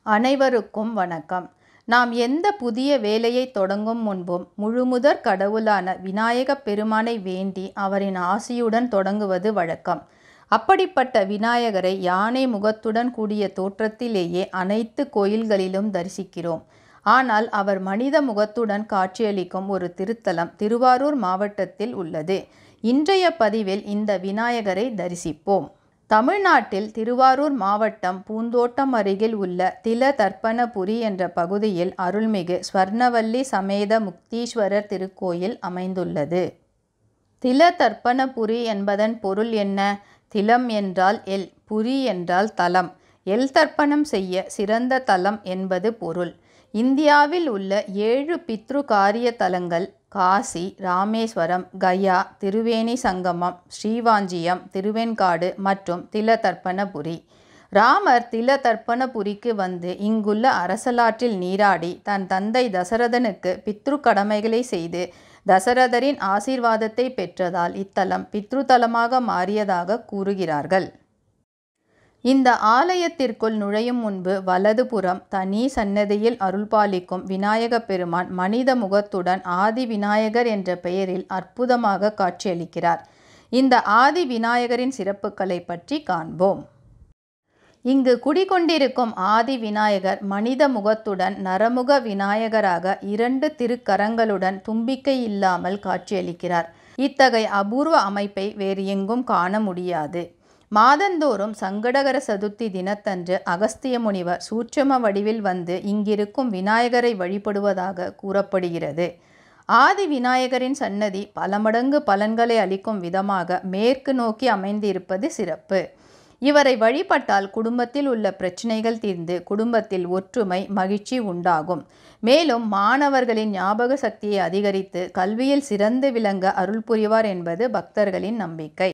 அனைவருக்கும் வணக்கம் நாம் எந்த புதிய வேலையை தொடங்கும் முன்பும் முழுமுதற் கடவுளான விநாயகப் பெருமானை வேண்டி அவரின் ஆசியுடன் தொடங்குவது வழக்கம் அப்படிப்பட்ட விநாயகரை யானை முகத்துடன் கூடிய தோற்றத்திலேயே அனைத்து கோயில்களிலும் தரிசிக்கிறோம் ஆனால் அவர் மனித முகத்துடன் காட்சியளிக்கும் ஒரு திருத்தலம் திருவாரூர் மாவட்டத்தில் உள்ளது இன்றைய பதிவில் இந்த விநாயகரை தரிசிப்போம் தமிழ்நாட்டில் திருவாரூர் மாவட்டம் பூந்தோட்டம் அருகில் உள்ள தில தர்ப்பணபுரி என்ற பகுதியில் அருள்மிகு ஸ்வர்ணவல்லி சமேத முக்தீஸ்வரர் திருக்கோயில் அமைந்துள்ளது தில தர்ப்பணபுரி என்பதன் பொருள் என்ன திலம் என்றால் எல் புரி என்றால் தலம் எல் தர்ப்பணம் செய்ய சிறந்த தலம் என்பது பொருள் இந்தியாவில் உள்ள ஏழு பித்ரு காரிய தலங்கள் காசி ராமேஸ்வரம் கயா திருவேணி சங்கமம் ஸ்ரீவாஞ்சியம் திருவெண்காடு மற்றும் தில தர்ப்பணபுரி ராமர் தில தர்ப்பணபுரிக்கு வந்து இங்குள்ள அரசலாற்றில் நீராடி தன் தந்தை தசரதனுக்கு பித்ரு கடமைகளை செய்து தசரதரின் ஆசீர்வாதத்தை பெற்றதால் இத்தலம் பித்ருதலமாக மாறியதாக கூறுகிறார்கள் இந்த ஆலயத்திற்குள் நுழையும் முன்பு வலதுபுறம் தனி சன்னதியில் அருள்பாலிக்கும் விநாயகப் பெருமான் மனித முகத்துடன் ஆதி விநாயகர் என்ற பெயரில் அற்புதமாக காட்சியளிக்கிறார் இந்த ஆதி விநாயகரின் சிறப்புகளை பற்றி காண்போம் இங்கு குடிகொண்டிருக்கும் ஆதி விநாயகர் மனித முகத்துடன் நரமுக விநாயகராக இரண்டு திருக்கரங்களுடன் தும்பிக்கை இல்லாமல் காட்சியளிக்கிறார் இத்தகைய அபூர்வ அமைப்பை வேறு எங்கும் காண முடியாது மாதந்தோறும் சங்கடகர சதுர்த்தி தினத்தன்று அகஸ்திய முனிவர் சூட்சம வடிவில் வந்து இங்கிருக்கும் விநாயகரை வழிபடுவதாக கூறப்படுகிறது ஆதி விநாயகரின் சன்னதி பல மடங்கு பலன்களை அளிக்கும் விதமாக மேற்கு நோக்கி அமைந்திருப்பது சிறப்பு இவரை வழிபட்டால் குடும்பத்தில் உள்ள பிரச்சனைகள் தீர்ந்து குடும்பத்தில் ஒற்றுமை மகிழ்ச்சி உண்டாகும் மேலும் மாணவர்களின் ஞாபக சக்தியை அதிகரித்து கல்வியில் சிறந்து விளங்க அருள் புரிவார் என்பது பக்தர்களின் நம்பிக்கை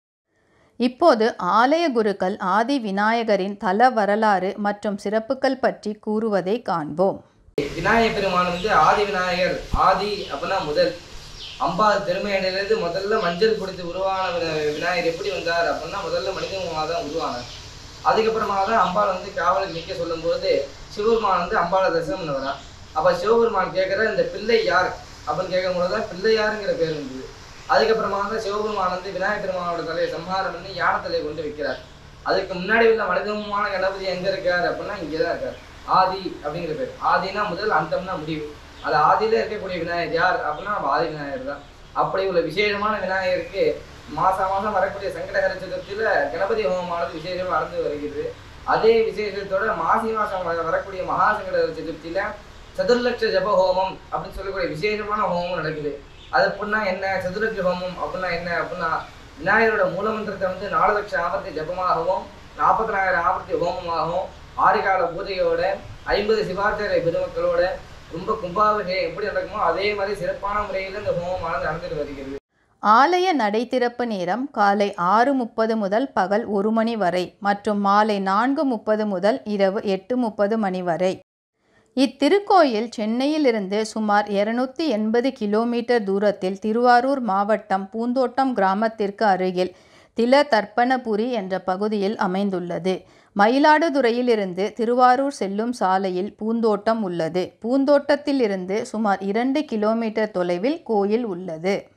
இப்போது ஆலய குருக்கள் ஆதி விநாயகரின் தல வரலாறு மற்றும் சிறப்புகள் பற்றி கூறுவதை காண்போம் விநாயக பெருமான் வந்து ஆதி விநாயகர் ஆதி அப்படின்னா முதல் அம்பாள் திருமையிலிருந்து முதல்ல மஞ்சள் கொடுத்து உருவான விநா- விநாயகர் எப்படி வந்தார் அப்படின்னா முதல்ல மனிதமாக தான் உருவானார் அதுக்கப்புறமா தான் அம்பாள் வந்து காவலுக்கு நிற்க சொல்லும்போது சிவபெருமான் வந்து அம்பாளை தரிசனம் பண்ண வரான் அப்போ சிவபெருமான் கேட்குற இந்த பிள்ளை யார் அப்படின்னு கேட்கும்போது தான் பிள்ளையாருங்கிற பேர் இருந்தது அதுக்கப்புறமா தான் சிவபெருமான் வந்து விநாயகர் பெருமானோட தலையை சம்ஹாரம் பண்ணி யானை தலையை கொண்டு வைக்கிறார் அதுக்கு முன்னாடி உள்ள மனிதமான கணபதி எங்க இருக்கார் அப்படின்னா இங்கே தான் இருக்கார் ஆதி அப்படிங்கிற பேர் ஆதினா முதல் அந்தம்னா முடிவு அது ஆதியில இருக்கக்கூடிய விநாயகர் யார் அப்படின்னா நம்ம ஆதி விநாயகர் தான் அப்படி உள்ள விசேஷமான விநாயகருக்கு மாசம் மாசம் வரக்கூடிய சங்கடகர சதுர்த்தியில கணபதி ஹோமமானது விசேஷமா நடந்து வருகிறது அதே விசேஷத்தோட மாசி மாசம் வர- வரக்கூடிய மகா சங்கடகர சதுர்த்தியில சதுர்லட்ச ஜப ஹோமம் அப்படின்னு சொல்லக்கூடிய விசேஷமான ஹோமம் நடக்குது அது அப்படின்னா என்ன சதுரட்ச ஹோமம் அப்படின்னா என்ன அப்படின்னா விநாயகரோட மூலமந்திரத்தை வந்து நாலு லட்சம் ஆவர்த்தி ஜபமாகவும் நாற்பத்தி ஆவர்த்தி ஹோமமாகவும் ஆறுகால பூஜையோட ஐம்பது சிவாச்சாரிய பெருமக்களோட ரொம்ப கும்பாபிஷேகம் எப்படி நடக்குமோ அதே மாதிரி சிறப்பான முறையில் இந்த ஹோமமானது நடந்துட்டு வருகிறது ஆலய நடை திறப்பு நேரம் காலை ஆறு முப்பது முதல் பகல் ஒரு மணி வரை மற்றும் மாலை நான்கு முப்பது முதல் இரவு எட்டு முப்பது மணி வரை இத்திருக்கோயில் சென்னையிலிருந்து சுமார் இருநூத்தி எண்பது கிலோமீட்டர் தூரத்தில் திருவாரூர் மாவட்டம் பூந்தோட்டம் கிராமத்திற்கு அருகில் தில தர்ப்பணபுரி என்ற பகுதியில் அமைந்துள்ளது மயிலாடுதுறையிலிருந்து திருவாரூர் செல்லும் சாலையில் பூந்தோட்டம் உள்ளது பூந்தோட்டத்திலிருந்து சுமார் இரண்டு கிலோமீட்டர் தொலைவில் கோயில் உள்ளது